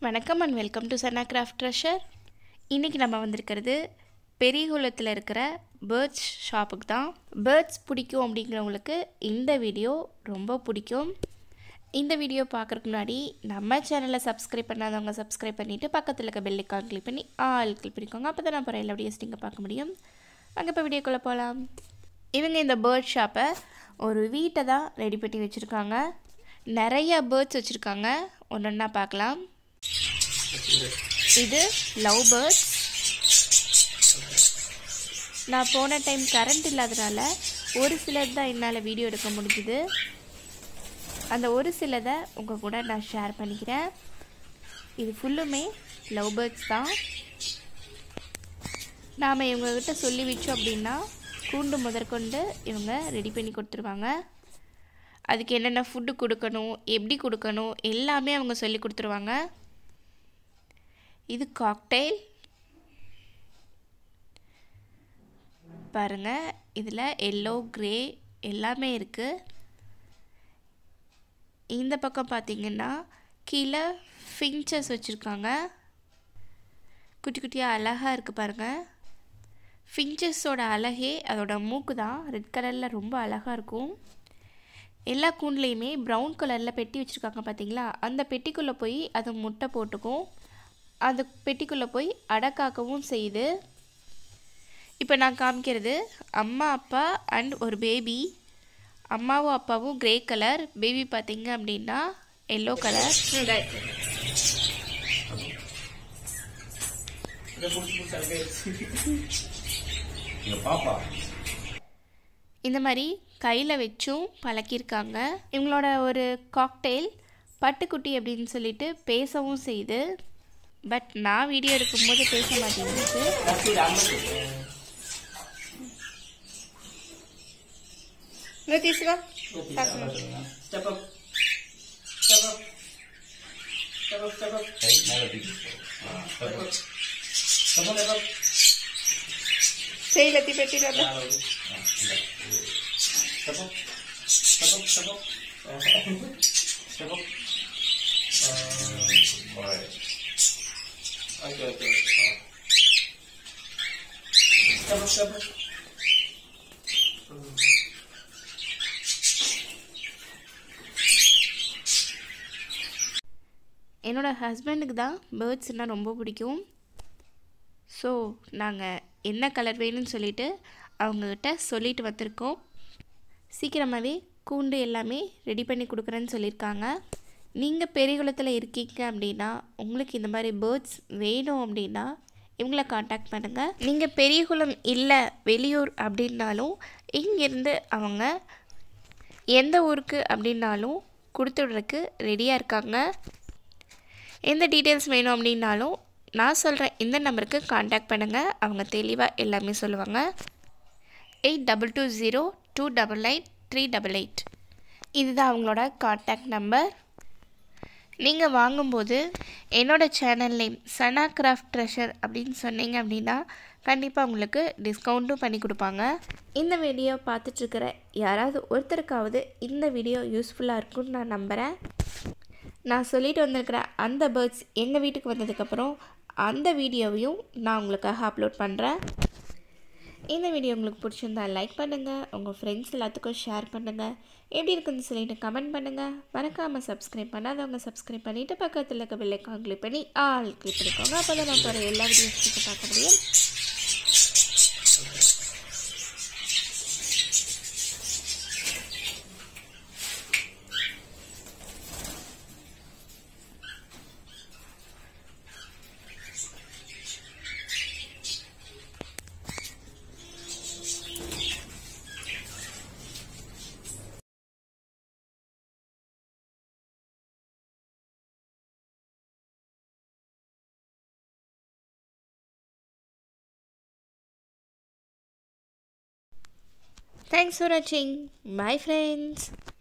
வணக்கம் and welcome to Sana craft treasure இன்றைக்கி நம்ம வந்திருக்கிறது பெரியகுளத்தில் இருக்கிற பேர்ட்ஸ் ஷாப்புக்கு தான் பேர்ட்ஸ் பிடிக்கும் அப்படிங்கிறவங்களுக்கு இந்த வீடியோ ரொம்ப பிடிக்கும் இந்த வீடியோ பார்க்குறதுக்கு முன்னாடி நம்ம சேனலை சப்ஸ்கிரைப் பண்ணாதவங்க சப்ஸ்கிரைப் பண்ணிவிட்டு பக்கத்தில் இருக்க பெல் ஐக்கான் கிளிக் பண்ணி ஆல் கிளிக் பண்ணிக்கோங்க அப்போ தான் நான் போகிற எல்லா வீடியோஸ் நீங்கள் பார்க்க முடியும் அங்கே இப்போ வீடியோக்குள்ளே போகலாம் இவங்க இந்த பேர்ட் ஷாப்பை ஒரு வீட்டை தான் ரெடி பண்ணி வச்சுருக்காங்க நிறைய பேர்ட்ஸ் வச்சுருக்காங்க ஒன்று ஒன்றா பார்க்கலாம் இது லவ் பேர்ட்ஸ் நான் போன டைம் கரண்ட் இல்லாதனால ஒரு சிலர் தான் என்னால் வீடியோ எடுக்க முடிஞ்சுது அந்த ஒரு சிலதை உங்கள் கூட நான் ஷேர் பண்ணிக்கிறேன் இது ஃபுல்லுமே லவ் பேர்ட்ஸ் தான் நாம் இவங்கக்கிட்ட சொல்லி வச்சோம் அப்படின்னா கூண்டு முதற்கொண்டு இவங்க ரெடி பண்ணி கொடுத்துருவாங்க அதுக்கு என்னென்ன ஃபுட்டு கொடுக்கணும் எப்படி கொடுக்கணும் எல்லாமே அவங்க சொல்லி கொடுத்துருவாங்க இது காக்டெயில் பாருங்கள் இதில் எல்லோ க்ரே எல்லாமே இருக்குது இந்த பக்கம் பார்த்தீங்கன்னா கீழே ஃபிங்சஸ் வச்சுருக்காங்க குட்டி குட்டியாக அழகாக இருக்குது பாருங்கள் ஃபிஞ்சஸோட அழகே அதோட மூக்கு தான் ரெட் கலரில் ரொம்ப அழகாக இருக்கும் எல்லா கூண்டுலேயுமே ப்ரௌன் கலரில் பெட்டி வச்சுருக்காங்க பார்த்தீங்களா அந்த பெட்டிக்குள்ளே போய் அது முட்டை போட்டுக்கும் அந்த பெட்டிக்குள்ளே போய் அடக்காக்கவும் செய்யுது இப்போ நான் காமிக்கிறது அம்மா அப்பா அண்ட் ஒரு பேபி அம்மாவும் அப்பாவும் கிரே கலர் பேபி பார்த்தீங்க அப்படின்னா எல்லோ கலர் பாப்பா இந்த மாதிரி கையில் வச்சும் பழக்கியிருக்காங்க இவங்களோட ஒரு காக்டெயில் பட்டுக்குட்டி அப்படின்னு சொல்லிட்டு பேசவும் செய்யுது பட் நான் வீடியோ எடுக்கும்போது பேச மாட்டேங்குது நிதிஷ்வா Step up. Step up. Step up, step up. Step up. Step up, step up. செய்யலத்தி பெட்டிட்டு Step up. Step up, step up. Step up. Alright. Okay, okay. Step up, step up. என்னோடய ஹஸ்பண்டுக்கு தான் பேர்ட்ஸ்னால் ரொம்ப பிடிக்கும் so நாங்கள் என்ன கலர் வேணும்னு சொல்லிட்டு அவங்கக்கிட்ட சொல்லிட்டு வந்திருக்கோம் சீக்கிரமாகவே கூண்டு எல்லாமே ரெடி பண்ணி கொடுக்குறேன்னு சொல்லியிருக்காங்க நீங்கள் பெரியகுளத்தில் இருக்கீங்க அப்படின்னா உங்களுக்கு இந்த மாதிரி பேர்ட்ஸ் வேணும் அப்படின்னா இவங்கள காண்டாக்ட் பண்ணுங்கள் நீங்கள் பெரியகுளம் இல்லை வெளியூர் அப்படின்னாலும் இங்கேருந்து அவங்க எந்த ஊருக்கு அப்படின்னாலும் கொடுத்து விட்றதுக்கு ரெடியாக இருக்காங்க எந்த டீட்டெயில்ஸ் வேணும் அப்படின்னாலும் நான் சொல்கிறேன் இந்த நம்பருக்கு காண்டாக்ட் பண்ணுங்கள் அவங்க தெளிவாக எல்லாமே சொல்லுவாங்க eight double two zero two double nine three double eight இதுதான் அவங்களோட காண்டாக்ட் நம்பர் நீங்கள் வாங்கும்போது என்னோடய channel name Sana craft treasure அப்படின்னு சொன்னீங்க அப்படின்னா கண்டிப்பாக உங்களுக்கு டிஸ்கவுண்ட்டும் பண்ணி கொடுப்பாங்க இந்த வீடியோ பார்த்துட்ருக்கிற யாராவது ஒருத்தருக்காவது இந்த வீடியோ யூஸ்ஃபுல்லாக இருக்கும்னு நான் நம்புகிறேன் நான் சொல்லிட்டு வந்திருக்கிற அந்த பேர்ட்ஸ் எங்கள் வீட்டுக்கு வந்ததுக்கப்புறம் அந்த வீடியோவையும் நான் உங்களுக்காக அப்லோட் பண்ணுறேன் இந்த வீடியோ உங்களுக்கு பிடிச்சிருந்தா லைக் பண்ணுங்கள் உங்கள் ஃப்ரெண்ட்ஸ் எல்லாத்துக்கும் ஷேர் பண்ணுங்கள் எப்படி இருக்குன்னு சொல்லிட்டு கமெண்ட் பண்ணுங்கள் மறக்காமல் சப்ஸ்கிரைப் பண்ணாதவங்க சப்ஸ்கிரைப் பண்ணிவிட்டு பக்கத்தில் இருக்க பெல்லைக்கான் கிளிக் பண்ணி ஆல் கிளிக் பண்ணிக்கோங்க அப்போ தான் நான் போகிற எல்லா வீடியோஸுக்கும் பார்க்க முடியும் Thanks for watching. Bye friends.